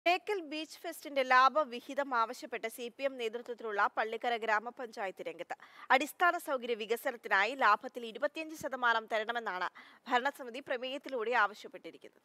Bekal beach ഫെസ്റ്റിന്റെ ലാഭവിഹിതം ആവശ്യപ്പെട്ട് C P M നേതൃത്വത്തിലുള്ള പള്ളിക്കര ഗ്രാമപഞ്ചായത്ത് രംഗത്ത് അടിസ്ഥാന സൗകര്യ വികസനത്തിനായി ലാഭത്തിൽ ഇരുപത്തിയഞ്ച് ശതമാനം തരണമെന്നാണ് ഭരണസമിതി പ്രമേയത്തിലൂടെ ആവശ്യപ്പെട്ടിരിക്കുന്നത്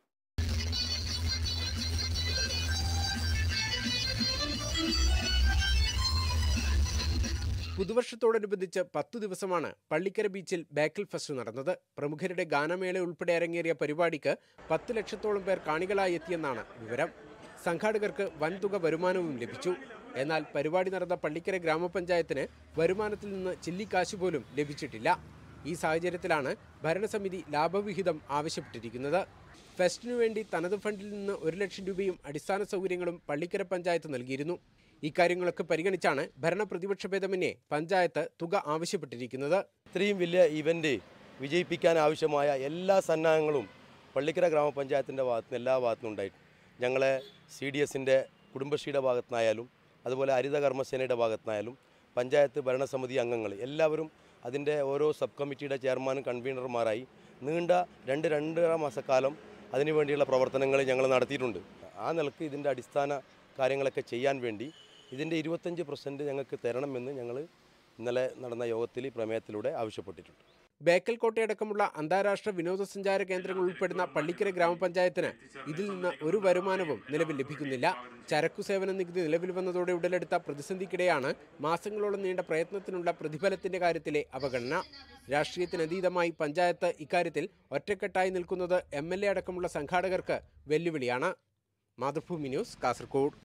പുതുവർഷത്തോടനുബന്ധിച്ച് പത്തു ദിവസമാണ് പള്ളിക്കര ബീച്ചിൽ ബേക്കൽ ഫെസ്റ്റ് നടന്നത് പ്രമുഖരുടെ ഗാനമേള ഉൾപ്പെടെ അരങ്ങേറിയ പരിപാടിക്ക് പത്ത് ലക്ഷത്തോളം പേർ കാണികളായി എത്തിയെന്നാണ് വിവരം സംഘാടകർക്ക് വൻതുക വരുമാനവും ലഭിച്ചു എന്നാൽ പരിപാടി നടന്ന പള്ളിക്കര ഗ്രാമപഞ്ചായത്തിന് വരുമാനത്തിൽ നിന്ന് ചില്ലിക്കാശ് പോലും ലഭിച്ചിട്ടില്ല ഈ സാഹചര്യത്തിലാണ് ഭരണസമിതി ലാഭവിഹിതം ആവശ്യപ്പെട്ടിരിക്കുന്നത് ഫെസ്റ്റിനു വേണ്ടി തനത് ഫണ്ടിൽ നിന്ന് ഒരു ലക്ഷം രൂപയും അടിസ്ഥാന സൗകര്യങ്ങളും പള്ളിക്കര പഞ്ചായത്ത് നൽകിയിരുന്നു ഇക്കാര്യങ്ങളൊക്കെ പരിഗണിച്ചാണ് ഭരണ പ്രതിപക്ഷ ഭേദമന്യേ പഞ്ചായത്ത് തുക ആവശ്യപ്പെട്ടിരിക്കുന്നത് ഇത്രയും വലിയ ഇവൻ്റ് വിജയിപ്പിക്കാൻ ആവശ്യമായ എല്ലാ സന്നാഹങ്ങളും പള്ളിക്കര ഗ്രാമപഞ്ചായത്തിൻ്റെ ഭാഗത്ത് നിന്ന് എല്ലാ ഭാഗത്തുനിന്നും ഉണ്ടായിട്ട് ഞങ്ങളെ സി ഡി എസിൻ്റെ കുടുംബശ്രീയുടെ ഭാഗത്തുനിന്നായാലും അതുപോലെ ഹരിത കർമ്മസേനയുടെ ഭാഗത്തുനിന്നായാലും പഞ്ചായത്ത് ഭരണസമിതി അംഗങ്ങൾ എല്ലാവരും അതിൻ്റെ ഓരോ സബ് കമ്മിറ്റിയുടെ ചെയർമാനും കൺവീനർമാരായി നീണ്ട രണ്ട് രണ്ടര മാസക്കാലം അതിനുവേണ്ടിയുള്ള പ്രവർത്തനങ്ങൾ ഞങ്ങൾ നടത്തിയിട്ടുണ്ട് ആ നിലക്ക് ഇതിൻ്റെ അടിസ്ഥാന കാര്യങ്ങളൊക്കെ ചെയ്യാൻ വേണ്ടി ഇതിൻ്റെ ഇരുപത്തഞ്ച് പെർസെൻറ്റ് ഞങ്ങൾക്ക് തരണമെന്ന് ഞങ്ങൾ ഇന്നലെ നടന്ന യോഗത്തിൽ ഈ പ്രമേയത്തിലൂടെ ആവശ്യപ്പെട്ടിട്ടുണ്ട് ബേക്കൽ കോട്ടയടക്കമുള്ള അന്താരാഷ്ട്ര വിനോദസഞ്ചാര കേന്ദ്രങ്ങൾ ഉൾപ്പെടുന്ന പള്ളിക്കര ഗ്രാമപഞ്ചായത്തിന് ഇതിൽ നിന്ന് ഒരു വരുമാനവും നിലവിൽ ലഭിക്കുന്നില്ല ചരക്കു സേവന നികുതി നിലവിൽ വന്നതോടെ ഉടലെടുത്ത പ്രതിസന്ധിക്കിടെയാണ് മാസങ്ങളോളം നീണ്ട പ്രയത്നത്തിനുള്ള പ്രതിഫലത്തിന്റെ കാര്യത്തിലെ അവഗണന രാഷ്ട്രീയത്തിനതീതമായി പഞ്ചായത്ത് ഇക്കാര്യത്തിൽ ഒറ്റക്കെട്ടായി നിൽക്കുന്നത് എം എൽ എ അടക്കമുള്ള സംഘാടകർക്ക് വെല്ലുവിളിയാണ് മാതൃഭൂമി ന്യൂസ് കാസർഗോഡ്